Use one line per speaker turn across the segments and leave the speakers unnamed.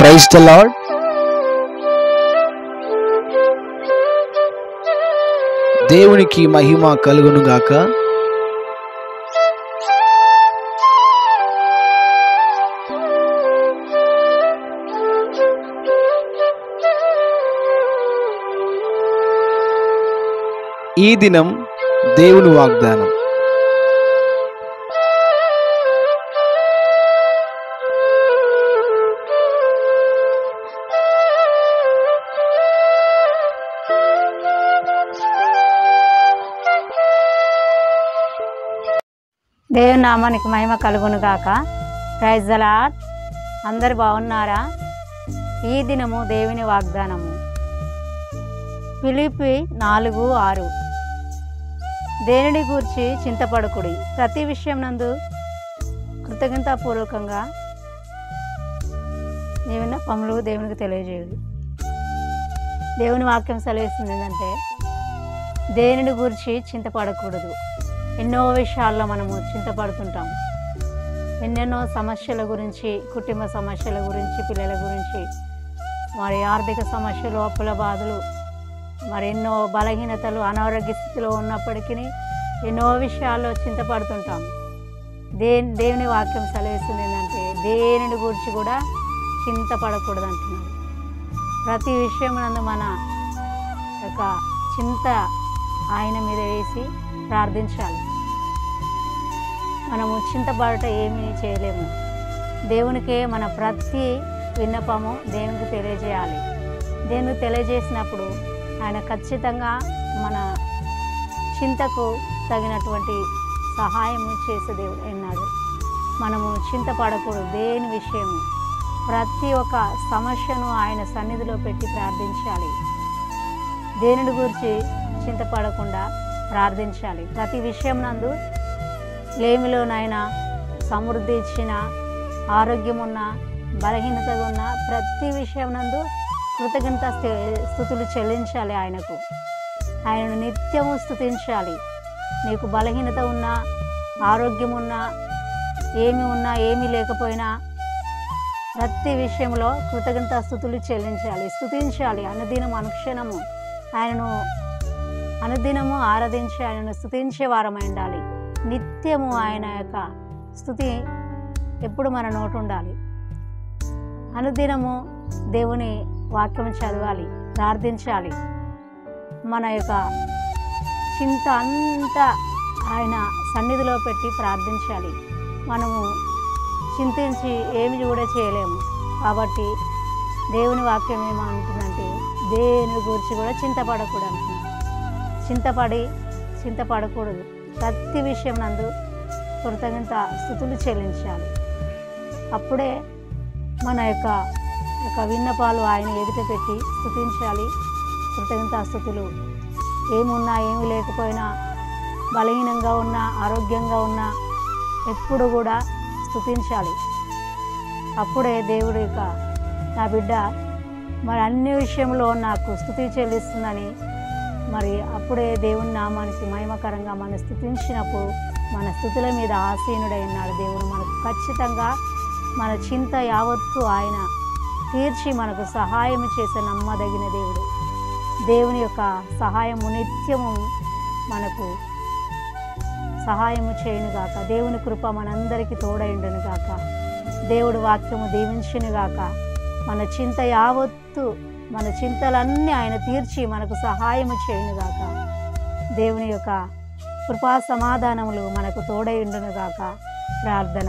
praise the lord దేవునికి మహిమ కలుగును గాక ఈ దినం దేవుని వాగ్దానం
దేవుని నామానికి మహిమ కలుగును గాక ప్రైజ్ ద లార్డ్ అందరు బాగున్నారా ఈ దినము దేవుని వాగ్దానము ఫిలిపి నాలుగు ఆరు దేనిని గూర్చి చింతపడకుడి ప్రతి విషయం నందు కృతజ్ఞతాపూర్వకంగా నీ విన్నపములు దేవునికి తెలియజేయుడు దేవుని వాక్యం సెలవిస్తుంది ఏంటంటే దేనిని గూర్చి చింతపడకూడదు ఎన్నో విషయాల్లో మనము చింతపడుతుంటాం ఎన్నెన్నో సమస్యల గురించి కుటుంబ సమస్యల గురించి పిల్లల గురించి మరి ఆర్థిక సమస్యలు అప్పుల బాధలు మరి ఎన్నో బలహీనతలు అనారోగ్య స్థితిలో ఉన్నప్పటికీ ఎన్నో విషయాల్లో చింతపడుతుంటాం దే దేవుని వాక్యం సెలవిస్తుంది ఏంటంటే దేనిని గురించి కూడా చింతపడకూడదు అంటున్నాడు ప్రతి విషయం నందు మన యొక్క చింత ఆయన మీద వేసి ప్రార్థించాలి మనము చింతపడట ఏమీ చేయలేము దేవునికే మన ప్రతి విన్నపము దేవునికి తెలియజేయాలి దేవునికి తెలియజేసినప్పుడు ఆయన ఖచ్చితంగా మన చింతకు తగినటువంటి సహాయము చేసే దేవుడు అన్నాడు మనము చింతపడకూడదు దేని విషయము ప్రతి ఒక్క సమస్యను ఆయన సన్నిధిలో పెట్టి ప్రార్థించాలి దేనిని గురించి చింతపడకుండా ప్రార్థించాలి ప్రతి విషయం నందు లేమిలోనైనా సమృద్ధి ఇచ్చిన ఆరోగ్యం ఉన్న బలహీనతగా ఉన్న ప్రతి విషయం నందు కృతజ్ఞత స్థి- స్థుతులు చెల్లించాలి ఆయనకు ఆయనను నిత్యము స్థుతించాలి నీకు బలహీనత ఉన్నా ఆరోగ్యం ఉన్నా ఏమి ఉన్నా ఏమీ లేకపోయినా ప్రతి విషయంలో కృతజ్ఞత స్థుతులు చెల్లించాలి స్థుతించాలి అనుదినం అనుక్షణము ఆయనను అనుదినము ఆరాధించి ఆయనను స్థుతించే వారమై ఉండాలి నిత్యము ఆయన యొక్క స్థుతి ఎప్పుడు మన నోటు ఉండాలి అనుదినము దేవుని వాక్యం చదవాలి ప్రార్థించాలి మన యొక్క చింత అంతా ఆయన సన్నిధిలో పెట్టి ప్రార్థించాలి మనము చింతించి ఏమి కూడా చేయలేము కాబట్టి దేవుని వాక్యం ఏమంటుందంటే దేని గురించి కూడా చింతపడకూడదు అంటున్నాడు చింతపడి చింతపడకూడదు ప్రతి విషయం నందు కృతజ్ఞత స్థుతులు చెల్లించాలి అప్పుడే మన యొక్క యొక్క విన్నపాలు ఆయన ఎదుట పెట్టి స్థుతించాలి కృతజ్ఞత స్థుతులు ఏమున్నా ఏమి లేకపోయినా బలహీనంగా ఉన్నా ఆరోగ్యంగా ఉన్నా ఎప్పుడు కూడా స్థుతించాలి అప్పుడే దేవుడు యొక్క నా బిడ్డ మరి అన్ని విషయంలో నాకు స్థుతి చెల్లిస్తుందని మరి అప్పుడే దేవుని నామానికి మహిమకరంగా మనం స్థుతించినప్పుడు మన స్థుతుల మీద ఆసీనుడై ఉన్నాడు దేవుడు మనకు ఖచ్చితంగా మన చింత యావత్తు ఆయన తీర్చి మనకు సహాయం చేసే నమ్మదగిన దేవుడు దేవుని యొక్క సహాయము నిత్యము మనకు సహాయము చేయనుగాక దేవుని కృప మనందరికీ తోడైండును గాక దేవుడు వాక్యము దీవించును గాక మన చింత యావత్తు మన చింతలన్నీ ఆయన తీర్చి మనకు సహాయము చేయనుగాక దేవుని యొక్క కృపా సమాధానములు మనకు తోడైండును గాక ప్రార్థన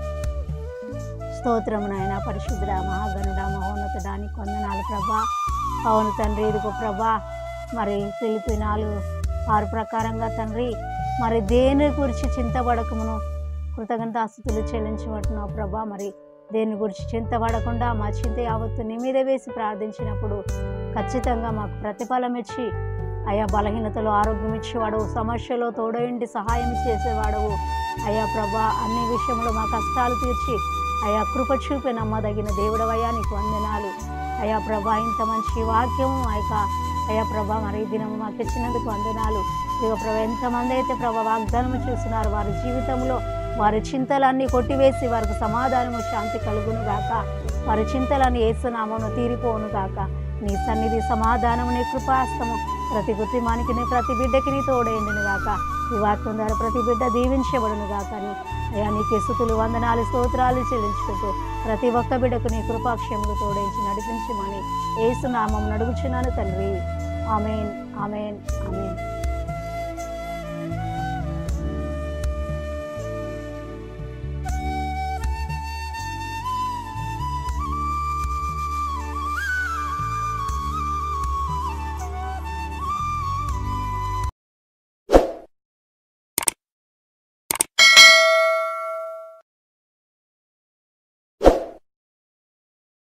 స్తోత్రము నాయన పరిశుద్ధుడ మహాగణుడ మహోన్నతుడా నీకు వందనాలు ప్రభా అవును తండ్రి ఇదిగో ప్రభా మరి పిలిపి నాలుగు ఆరు ప్రకారంగా తండ్రి మరి దేని గురించి చింతపడకమును కృతజ్ఞతాస్థుతులు చెల్లించబడుతున్నావు ప్రభా మరి దేని గురించి చింతపడకుండా మా చింత యావత్తు నీ మీద వేసి ప్రార్థించినప్పుడు ఖచ్చితంగా మాకు ప్రతిఫలం ఇచ్చి అయా బలహీనతలో ఆరోగ్యం ఇచ్చేవాడు సమస్యలో తోడయండి సహాయం చేసేవాడవు అయ్యా ప్రభా అన్ని విషయంలో మా కష్టాలు తీర్చి అయా కృప చూపే నమ్మదగిన దేవుడవయ్యా నీకు వందనాలు అయా ప్రభా ఇంత మంచి వాక్యము ఆ యొక్క అయ్యా ప్రభా మరి ఈ దినము మాకు ఇచ్చినందుకు వందనాలు ఇక ప్రభా ఎంతమంది అయితే ప్రభా వాగ్దానము చూస్తున్నారు వారి జీవితంలో వారి చింతలన్నీ కొట్టివేసి వారికి సమాధానము శాంతి కలుగును గాక వారి చింతలను ఏసునామను తీరిపోను గాక నీ సన్నిధి సమాధానము నీ కృపాస్తము ప్రతి కుటుంబానికి నీ ప్రతి బిడ్డకి నీ తోడేండును గాక ఈ వాక్యం ద్వారా ప్రతి బిడ్డ దీవించబడును గాక అని అయ్యా నీకే స్థుతులు వందనాలు స్తోత్రాలు చెల్లించుకుంటూ ప్రతి ఒక్క బిడ్డకు నీ కృపాక్షములు తోడేంచి నడిపించమని ఏసునామం నడుగుచున్నాను తండ్రి ఆమెన్ ఆమెన్ ఆమెన్